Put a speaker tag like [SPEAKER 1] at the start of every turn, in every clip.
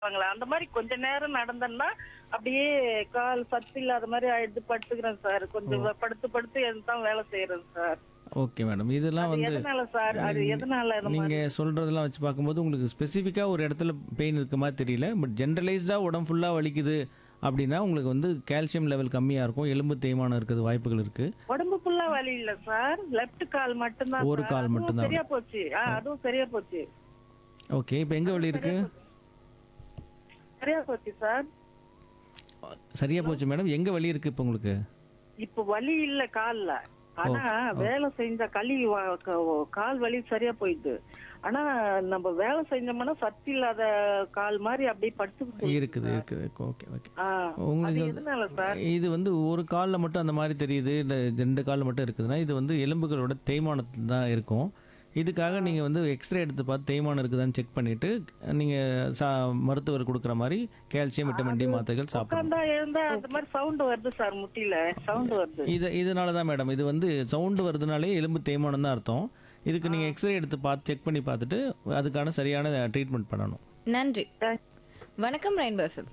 [SPEAKER 1] சொல்லுவாங்களா அந்த மாதிரி கொஞ்ச நேரம் நடந்தேன்னா அப்படியே கால் சத்து இல்லாத மாதிரி ஆயிடுது படுத்துக்கிறேன் சார் கொஞ்சம் படுத்து படுத்து தான் வேலை செய்யறேன் சார்
[SPEAKER 2] ஓகே மேடம் இதெல்லாம்
[SPEAKER 1] அது
[SPEAKER 2] வந்து
[SPEAKER 1] எதனால சார் அது எதனால இந்த
[SPEAKER 2] நீங்க
[SPEAKER 1] மாதிரி
[SPEAKER 2] சொல்றதெல்லாம் வச்சு பார்க்கும்போது உங்களுக்கு ஸ்பெசிஃபிக்கா ஒரு இடத்துல பெயின் இருக்க மாதிரி தெரியல பட் ஜென்ரலைஸ்டா உடம்பு ஃபுல்லா வலிக்குது அப்படின்னா உங்களுக்கு வந்து கால்சியம் லெவல் கம்மியா இருக்கும் எலும்பு தேய்மானம் இருக்கிறது வாய்ப்புகள் இருக்கு
[SPEAKER 1] உடம்பு ஃபுல்லா வலி இல்ல சார் லெஃப்ட் கால் மட்டும்தான்
[SPEAKER 2] ஒரு
[SPEAKER 1] sir.
[SPEAKER 2] கால்
[SPEAKER 1] அதுவும்
[SPEAKER 2] மட்டும்தான்.
[SPEAKER 1] சரியா போச்சு ஆ, அதுவும் சரியா போச்சு
[SPEAKER 2] ஓகே இப்போ எங்க வலி இருக்கு
[SPEAKER 1] சரியா போச்சு சார்
[SPEAKER 2] சரியா போச்சு மேடம் எங்க வலி இருக்கு இப்போ உங்களுக்கு
[SPEAKER 1] இப்ப வலி இல்ல கால்ல ஆனா வேலை செஞ்ச களி வ- க- கால் வலி சரியா போயிடுது ஆனா நம்ம வேலை செஞ்சோம்னா சத்து இல்லாத கால் மாதிரி அப்படியே படுத்து
[SPEAKER 2] இருக்குது இருக்குது ஓகே ஓகே
[SPEAKER 1] அது
[SPEAKER 2] உங்களுக்கு
[SPEAKER 1] எதனால சார்
[SPEAKER 2] இது வந்து ஒரு காலில் மட்டும் அந்த மாதிரி தெரியுது இல்லை ரெண்டு காலில் மட்டும் இருக்குதுன்னா இது வந்து எலும்புகளோட தேய்மானத்தில் தான் இருக்கும் இதுக்காக நீங்கள் வந்து எக்ஸ்ரே எடுத்து பார்த்து தேய்மானம் இருக்குதான்னு செக் பண்ணிவிட்டு நீங்கள் சா மருத்துவர் கொடுக்குற மாதிரி கால்சியம் விட்டமின் டி மாத்திரைகள் சாப்பிடணும்
[SPEAKER 1] உட்காந்தா எழுந்தா அந்த மாதிரி சவுண்ட் வருது சார் முட்டில சவுண்ட் வருது
[SPEAKER 2] இது இதனால தான் மேடம் இது வந்து சவுண்டு வருதுனாலே எலும்பு தேய்மானம் தான் அர்த்தம் இதுக்கு நீங்கள் எக்ஸ்ரே எடுத்து பார்த்து செக் பண்ணி பார்த்துட்டு அதுக்கான சரியான ட்ரீட்மெண்ட் பண்ணணும்
[SPEAKER 3] நன்றி வணக்கம் ரெயின்போ எஃப்எம்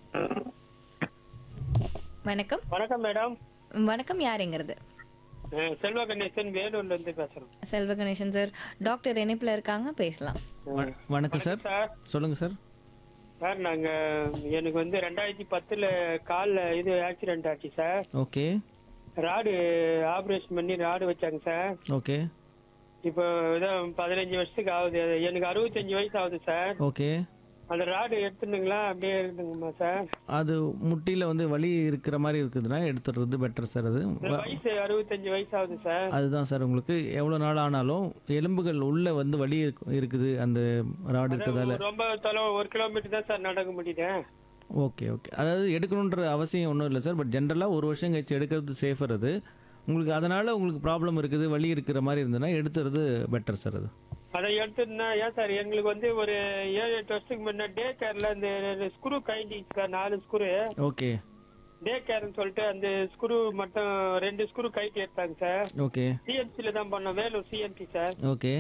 [SPEAKER 3] வணக்கம்
[SPEAKER 4] வணக்கம் மேடம்
[SPEAKER 3] வணக்கம் யாருங்கிறது
[SPEAKER 4] அஹ் செல்வ கணேசன் வேலூர்ல இருந்து பேசுறோம்
[SPEAKER 3] செல்வ கணேசன் சார் டாக்டர் இணைப்புல இருக்காங்க பேசலாம்
[SPEAKER 2] வ- வணக்கம் சார்
[SPEAKER 4] சார்
[SPEAKER 2] சொல்லுங்கள் சார்
[SPEAKER 4] சார் நாங்க எனக்கு வந்து ரெண்டாயிரத்தி பத்துல கால்ல இது ஆக்சிடென்ட் ஆச்சு சார்
[SPEAKER 2] ஓகே
[SPEAKER 4] ராடு ஆபரேஷன் பண்ணி ராடு வச்சாங்க சார்
[SPEAKER 2] ஓகே
[SPEAKER 4] இப்போ இதான் பதினஞ்சு வருஷத்துக்கு ஆகுது எனக்கு அறுபத்தஞ்சு வயசு ஆகுது சார்
[SPEAKER 2] ஓகே
[SPEAKER 4] அந்த ராடு எடுத்துனுங்களா அப்படியே இருக்குங்கம்மா சார்
[SPEAKER 2] அது முட்டியில் வந்து வலி இருக்கிற மாதிரி இருக்குதுன்னா எடுத்துடுறது பெட்டர் சார் அது
[SPEAKER 4] இந்த வயசு அறுபத்தஞ்சு வயசு ஆகுது சார்
[SPEAKER 2] அதுதான் சார் உங்களுக்கு எவ்வளோ நாள் ஆனாலும் எலும்புகள் உள்ள வந்து வலி இருக்கு- இருக்குது அந்த ராடு இருக்கிறதால
[SPEAKER 4] ரொம்ப தொலைவு ஒரு கிலோமீட்டர் தான் சார் நடக்க முடியுது
[SPEAKER 2] ஓகே ஓகே அதாவது எடுக்கணுன்ற அவசியம் ஒன்றும் இல்லை சார் பட் ஜென்ரலாக ஒரு வருஷம் கழிச்சு எடுக்கிறது சேஃபர் அது உங்களுக்கு அதனால உங்களுக்கு ப்ராப்ளம் இருக்குது வலி இருக்கிற மாதிரி இருந்ததுன்னா எடுத்துறது பெட்டர் சார் அது
[SPEAKER 4] அதை எடுத்துனா ஏன் சார் எங்களுக்கு வந்து ஒரு ஏழு எட்டு வருஷத்துக்கு முன்ன டே கேர்ல இந்த ஸ்க்ரூ கைண்டிச்சு சார் நாலு ஸ்க்ரூ
[SPEAKER 2] ஓகே
[SPEAKER 4] டே கேர்னு சொல்லிட்டு அந்த ஸ்க்ரூ மட்டும் ரெண்டு ஸ்க்ரூ கைட்டு எடுத்தாங்க சார்
[SPEAKER 2] ஓகே
[SPEAKER 4] சிஎம்சில தான் பண்ணோம் வேலூர் சிஎம்சி சார்
[SPEAKER 2] ஓகே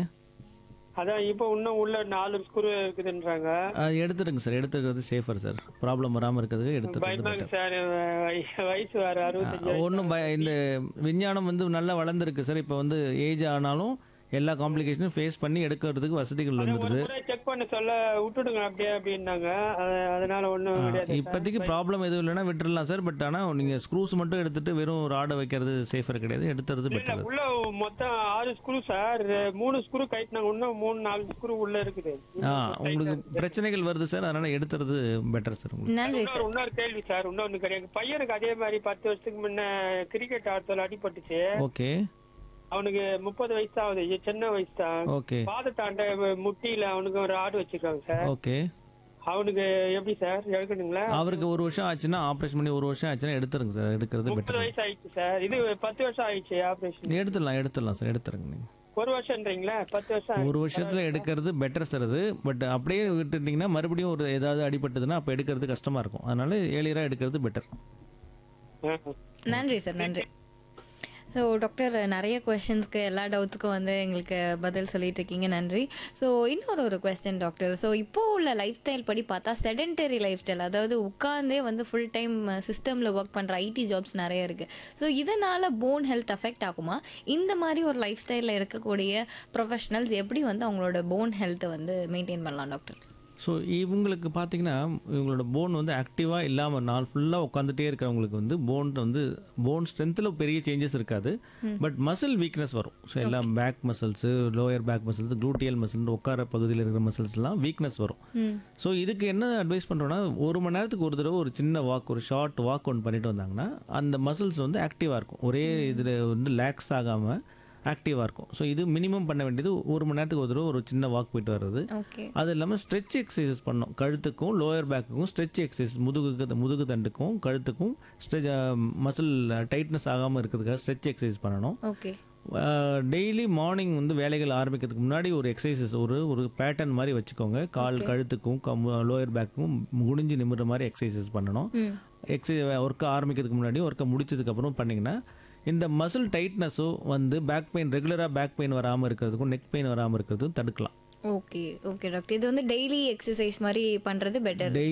[SPEAKER 4] அதான் இப்போ இன்னும் உள்ள நாலு ஸ்க்ரூ இருக்குதுன்றாங்க
[SPEAKER 2] அது எடுத்துடுங்க சார் எடுத்துக்கிறது சேஃபர் சார் ப்ராப்ளம் வராமல் இருக்கிறதுக்கு எடுத்துக்கிறது
[SPEAKER 4] பயமாங்க சார் வய- வயசு வேற அறுபத்தஞ்சு
[SPEAKER 2] ஒன்றும் பய இந்த விஞ்ஞானம் வந்து நல்லா வளர்ந்துருக்கு சார் இப்போ வந்து ஏஜ் ஆனாலும் எல்லா காம்ப்ளிகேஷனும் ஃபேஸ் பண்ணி எடுக்கிறதுக்கு வசதிகள்
[SPEAKER 4] ஒரு
[SPEAKER 2] வந்துடுது
[SPEAKER 4] முறை செக் பண்ண சொல்ல விட்டுடுங்க அப்படியே அப்படின்னாங்க அத- அதனால ஒண்ணும் கிடையாது சார்.
[SPEAKER 2] இப்போதைக்கு ப்ராப்ளம் எதுவும் இல்லைன்னா விட்டுறலாம் சார் பட் ஆனால் நீங்கள் ஸ்க்ரூஸ் மட்டும் எடுத்துட்டு வெறும் ராடை வைக்கிறது சேஃபர் கிடையாது எடுத்துறது
[SPEAKER 4] இல்ல,
[SPEAKER 2] பெட்டர்
[SPEAKER 4] உள்ள மொத்தம் ஆறு ஸ்க்ரூ சார் மூணு ஸ்க்ரூ கைட்டினாங்க இன்னும் மூணு நாலு ஸ்க்ரூ உள்ள இருக்குது
[SPEAKER 2] ஆ உங்களுக்கு பிரச்சனைகள் வருது சார் அதனால் எடுத்துறது பெட்டர் சார் உங்களுக்கு
[SPEAKER 3] நன்றி
[SPEAKER 4] இன்னொரு இன்னொரு கேள்வி சார் இன்னொன்னு கிடையாது பையனுக்கு அதே மாதிரி பத்து வருஷத்துக்கு முன்ன கிரிக்கெட் ஆடத்துல அடிபட்டுச்சு
[SPEAKER 2] ஓகே
[SPEAKER 4] அவனுக்கு முப்பது வயசு தான் ஆகுது சின்ன வயசு தான்
[SPEAKER 2] ஓகே
[SPEAKER 4] பாதத்தாண்ட முட்டியில அவனுக்கு ஒரு ஆடு வச்சிருக்காங்க சார்
[SPEAKER 2] ஓகே
[SPEAKER 4] அவனுக்கு எப்படி சார் எடுக்கணுங்களா
[SPEAKER 2] அவருக்கு ஒரு வருஷம் ஆச்சுன்னா ஆப்ரேஷன் பண்ணி ஒரு வருஷம் ஆச்சுன்னா எடுத்துருங்க சார் எடுக்கிறது
[SPEAKER 4] முப்பது
[SPEAKER 2] பெட்டர்
[SPEAKER 4] வயசு ஆயிடுச்சு சார் இது பத்து வருஷம் ஆயிடுச்சு ஆபரேஷன்
[SPEAKER 2] எடுத்துடலாம் எடுத்துடலாம் சார் எடுத்துருங்க நீங்கள்
[SPEAKER 4] ஒரு வருஷம்ன்றீங்களா பத்து வருஷம்
[SPEAKER 2] ஒரு வருஷத்துல எடுக்கிறது பெட்டர் சார் அது பட் அப்படியே விட்டுட்டீங்கன்னா மறுபடியும் ஒரு ஏதாவது அடிபட்டதுன்னா அப்போ எடுக்கிறது கஷ்டமா இருக்கும் அதனால ஏழியரா எடுக்கிறது பெட்டர்
[SPEAKER 4] ஆயிடுச்சு
[SPEAKER 3] நன்றி சார் நன்றி ஸோ டாக்டர் நிறைய கொஷின்ஸ்க்கு எல்லா டவுட்ஸுக்கும் வந்து எங்களுக்கு பதில் சொல்லிட்டு இருக்கீங்க நன்றி ஸோ இன்னொரு ஒரு கொஸ்டின் டாக்டர் ஸோ இப்போ உள்ள லைஃப் ஸ்டைல் படி பார்த்தா செடென்டரி லைஃப் ஸ்டைல் அதாவது உட்கார்ந்தே வந்து ஃபுல் டைம் சிஸ்டமில் ஒர்க் பண்ணுற ஐடி ஜாப்ஸ் நிறைய இருக்குது ஸோ இதனால் போன் ஹெல்த் அஃபெக்ட் ஆகுமா இந்த மாதிரி ஒரு லைஃப் ஸ்டைலில் இருக்கக்கூடிய ப்ரொஃபஷனல்ஸ் எப்படி வந்து அவங்களோட போன் ஹெல்த்தை வந்து மெயின்டைன் பண்ணலாம் டாக்டர்
[SPEAKER 2] ஸோ இவங்களுக்கு பார்த்தீங்கன்னா இவங்களோட போன் வந்து ஆக்டிவாக இல்லாமல் நாள் ஃபுல்லாக உட்காந்துட்டே இருக்கிறவங்களுக்கு வந்து போன் வந்து போன் ஸ்ட்ரென்த்தில் பெரிய சேஞ்சஸ் இருக்காது பட் மசில் வீக்னஸ் வரும் ஸோ எல்லாம் back muscles lower back muscles gluteal muscle உட்கார பகுதியில் இருக்கிற மசில்ஸ்லாம் வீக்னஸ் வரும் ஸோ இதுக்கு என்ன அட்வைஸ் பண்ணுறோன்னா ஒரு மணி நேரத்துக்கு ஒரு தடவை ஒரு சின்ன வாக் ஒரு ஷார்ட் வாக் ஒன்று பண்ணிட்டு வந்தாங்கன்னா அந்த மசில்ஸ் வந்து ஆக்டிவாக இருக்கும் ஒரே இதில் வந்து லேக்ஸ் ஆகாமல் ஆக்டிவாக இருக்கும் ஸோ இது மினிமம் பண்ண வேண்டியது ஒரு மணி நேரத்துக்கு ஒரு தடவை ஒரு சின்ன வாக் போயிட்டு வர்றது
[SPEAKER 3] ஓகே
[SPEAKER 2] அது இல்லாமல் ஸ்ட்ரெச் எக்ஸசைசஸ் பண்ணோம் கழுத்துக்கும் லோயர் பேக்குக்கும் ஸ்ட்ரெச் எக்ஸசைஸ் முதுகுக்கு முதுகு தண்டுக்கும் கழுத்துக்கும் ஸ்ட்ரெச் மசில் டைட்னஸ் ஆகாமல் இருக்கிறதுக்காக ஸ்ட்ரெச் எக்ஸசைஸ் பண்ணணும்
[SPEAKER 3] ஓகே
[SPEAKER 2] டெய்லி மார்னிங் வந்து வேலைகள் ஆரம்பிக்கிறதுக்கு முன்னாடி ஒரு எக்ஸசைசஸ் ஒரு ஒரு பேட்டர்ன் மாதிரி வச்சுக்கோங்க கால் கழுத்துக்கும் லோயர் பேக்குக்கும் குனிஞ்சு நிமிடுற மாதிரி எக்ஸசைசஸ் பண்ணணும்
[SPEAKER 3] ம்
[SPEAKER 2] எக்ஸசைஸ் ஒர்க்கை ஆரம்பிக்கிறதுக்கு முன்னாடி ஒர்க்கை முடிச்சதுக்கு அப்புறம் பண்ணிங்கன்னா இந்த மசில் டைட்னஸும் வந்து பேக் பெயின் ரெகுலராக பேக் பெயின் வராமல் இருக்கிறதுக்கும் நெக் பெயின் வராமல் இருக்கிறதுக்கும் தடுக்கலாம்
[SPEAKER 3] ஓகே ஓகே டாக்டர் இது வந்து டெய்லி எக்ஸசைஸ் மாதிரி பண்றது பெட்டர்